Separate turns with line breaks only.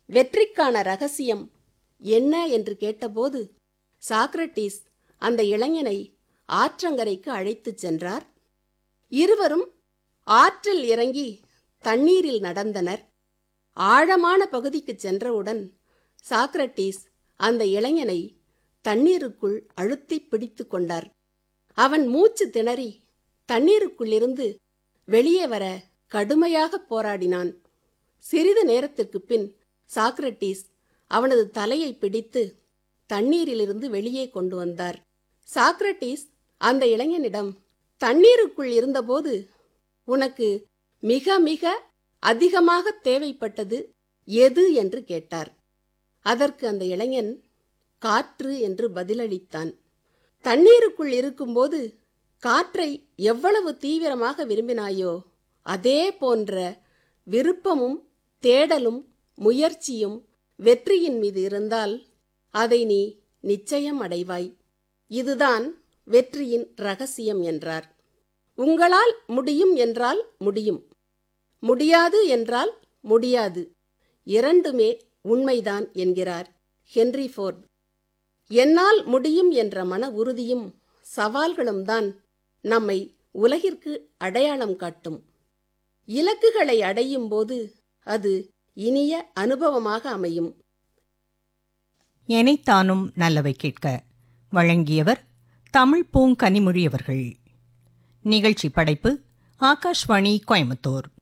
வெற்றிக்கான ரகசியம் என்ன என்று கேட்டபோது சாக்ரட்டீஸ் அந்த இளைஞனை ஆற்றங்கரைக்கு அழைத்துச் சென்றார் இருவரும் ஆற்றில் இறங்கி தண்ணீரில் நடந்தனர் ஆழமான பகுதிக்குச் சென்றவுடன் சாக்ரட்டீஸ் அந்த இளைஞனை தண்ணீருக்குள் அழுத்திப் பிடித்துக் கொண்டார் அவன் மூச்சு திணறி தண்ணீருக்குள்ளிருந்து வெளியே வர கடுமையாக போராடினான் சிறிது நேரத்திற்குப் பின் சாக்ரட்டீஸ் அவனது தலையை பிடித்து தண்ணீரிலிருந்து வெளியே கொண்டு வந்தார் சாக்ரட்டீஸ் அந்த இளைஞனிடம் தண்ணீருக்குள் இருந்தபோது உனக்கு மிக மிக அதிகமாக தேவைப்பட்டது எது என்று கேட்டார் அதற்கு அந்த இளைஞன் காற்று என்று பதிலளித்தான் தண்ணீருக்குள் இருக்கும்போது காற்றை எவ்வளவு தீவிரமாக விரும்பினாயோ அதே போன்ற விருப்பமும் தேடலும் முயற்சியும் வெற்றியின் மீது இருந்தால் அதை நீ நிச்சயம் அடைவாய் இதுதான் வெற்றியின் ரகசியம் என்றார் உங்களால் முடியும் என்றால் முடியும் முடியாது என்றால் முடியாது இரண்டுமே உண்மைதான் என்கிறார் ஹென்றி ஃபோர்ட் என்னால் முடியும் என்ற மன உறுதியும் சவால்களும் தான் நம்மை உலகிற்கு அடையாளம் காட்டும் இலக்குகளை அடையும் போது அது இனிய அனுபவமாக அமையும்
எனைத்தானும் நல்லவை கேட்க வழங்கியவர் தமிழ் பூங்கனிமொழி அவர்கள் நிகழ்ச்சி படைப்பு ஆகாஷ்வாணி கோயம்புத்தூர்